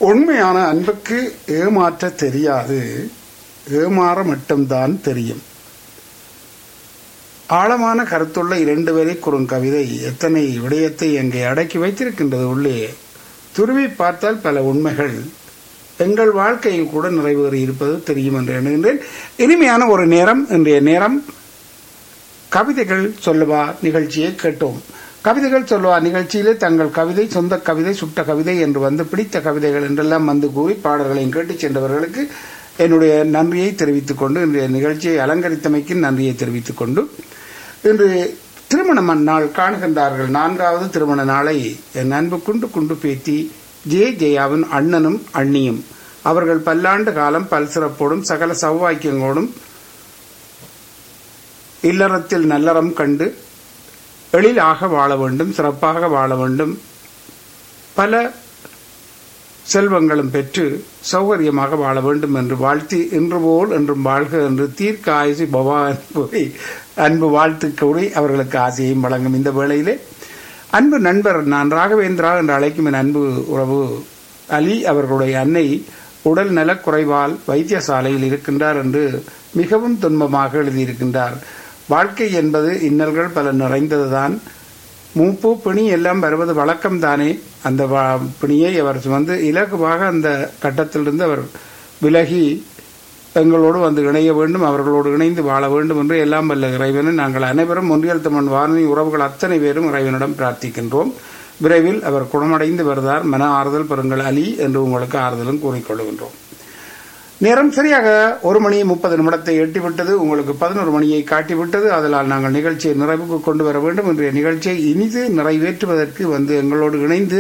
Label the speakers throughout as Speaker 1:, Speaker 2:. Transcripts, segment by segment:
Speaker 1: உண்மையான அன்புக்கு ஏமாற்ற தெரியாது ஏமாற மட்டும்தான் தெரியும் ஆழமான கருத்துள்ள இரண்டு வரை குறுங்கவிதை எத்தனை விடயத்தை அங்கே அடக்கி வைத்திருக்கின்றது உள்ளே துருவி பார்த்தால் பல உண்மைகள் எங்கள் வாழ்க்கையில் கூட நிறைவேறி இருப்பது தெரியும் என்று எண்ணுகின்றேன் இனிமையான ஒரு நேரம் இன்றைய நேரம் கவிதைகள் சொல்லவா நிகழ்ச்சியை கேட்டோம் கவிதைகள் சொல்லுவா நிகழ்ச்சியிலே தங்கள் கவிதை சொந்த கவிதை சுட்ட கவிதை என்று வந்து பிடித்த கவிதைகள் என்றெல்லாம் வந்து கூறி பாடல்களையும் கேட்டு சென்றவர்களுக்கு என்னுடைய நன்றியை தெரிவித்துக் கொண்டு இன்றைய நிகழ்ச்சியை அலங்கரித்தமைக்கு நன்றியை தெரிவித்துக் கொண்டு இன்று திருமண நாள் காணுகின்றார்கள் நான்காவது திருமண நாளை என் அன்பு குண்டு குண்டு பேத்தி ஜே ஜெயாவின் அண்ணனும் அண்ணியும் அவர்கள் பல்லாண்டு காலம் பல்சிறப்போடும் சகல சௌவாக்கியங்களோடும் இல்லறத்தில் நல்லறம் கண்டு எழிலாக வாழ வேண்டும் சிறப்பாக வாழ வேண்டும் பல செல்வங்களும் பெற்று சௌகரியமாக வாழ வேண்டும் என்று வாழ்த்தி இன்று போல் என்றும் வாழ்க என்று தீர்க்க ஆயுசி பவான் கூறி அன்பு வாழ்த்து கூறி அவர்களுக்கு ஆசையையும் வழங்கும் இந்த வேளையிலே அன்பு நண்பர் நான் ராகவேந்திரா என்று அழைக்கும் என் அன்பு உறவு அலி அவர்களுடைய அன்னை உடல் நலக்குறைவால் வைத்தியசாலையில் இருக்கின்றார் என்று மிகவும் துன்பமாக எழுதியிருக்கின்றார் வாழ்க்கை என்பது இன்னல்கள் பல நிறைந்ததுதான் மூப்பு பிணி எல்லாம் வருவது வழக்கம்தானே அந்த வா- பிணியை அவர் சுமந்து இலகுவாக அந்த கட்டத்திலிருந்து அவர் விலகி எங்களோடு வந்து இணைய வேண்டும் அவர்களோடு இணைந்து வாழ வேண்டும் என்று எல்லாம் வல்ல இறைவனை நாங்கள் அனைவரும் ஒன்றியல் தமிழ் வானொலி உறவுகள் அத்தனை பேரும் இறைவனிடம் பிரார்த்திக்கின்றோம் விரைவில் அவர் குணமடைந்து வருதார் மன ஆறுதல் பெறுங்கள் அலி என்று உங்களுக்கு ஆறுதலும் கூறிக்கொள்கின்றோம் நேரம் சரியாக ஒரு மணி முப்பது நிமிடத்தை எட்டிவிட்டது உங்களுக்கு பதினோரு மணியை காட்டிவிட்டது அதனால் நாங்கள் நிகழ்ச்சியை நிறைவுக்கு கொண்டு வர வேண்டும் இன்றைய நிகழ்ச்சியை இனிது நிறைவேற்றுவதற்கு வந்து எங்களோடு இணைந்து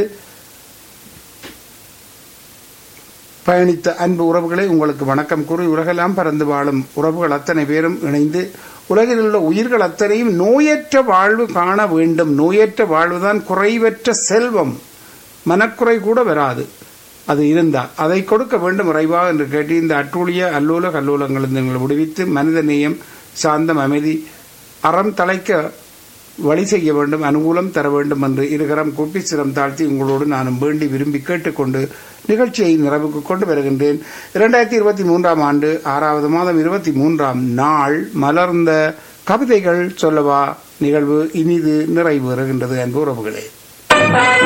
Speaker 1: பயணித்த அன்பு உறவுகளை உங்களுக்கு வணக்கம் கூறி உலகெல்லாம் பறந்து வாழும் உறவுகள் அத்தனை பேரும் இணைந்து உலகில் உள்ள உயிர்கள் அத்தனையும் நோயற்ற வாழ்வு காண வேண்டும் நோயற்ற வாழ்வுதான் குறைவற்ற செல்வம் மனக்குறை கூட வராது அது இருந்தால் அதை கொடுக்க வேண்டும் இறைவா என்று கேட்டு இந்த அட்டூழிய அல்லூல கல்லூலங்களிலிருந்து எங்களை விடுவித்து மனித நேயம் சாந்தம் அமைதி அறம் தலைக்க வழி செய்ய வேண்டும் அனுகூலம் தர வேண்டும் என்று இருகரம் கூப்பி சிரம் தாழ்த்தி உங்களோடு நானும் வேண்டி விரும்பி கேட்டுக்கொண்டு நிகழ்ச்சியை நிறைவுக்கு கொண்டு வருகின்றேன் இரண்டாயிரத்தி இருபத்தி மூன்றாம் ஆண்டு ஆறாவது மாதம் இருபத்தி மூன்றாம் நாள் மலர்ந்த கவிதைகள் சொல்லவா நிகழ்வு இனிது நிறைவேறுகின்றது அன்பு உறவுகளே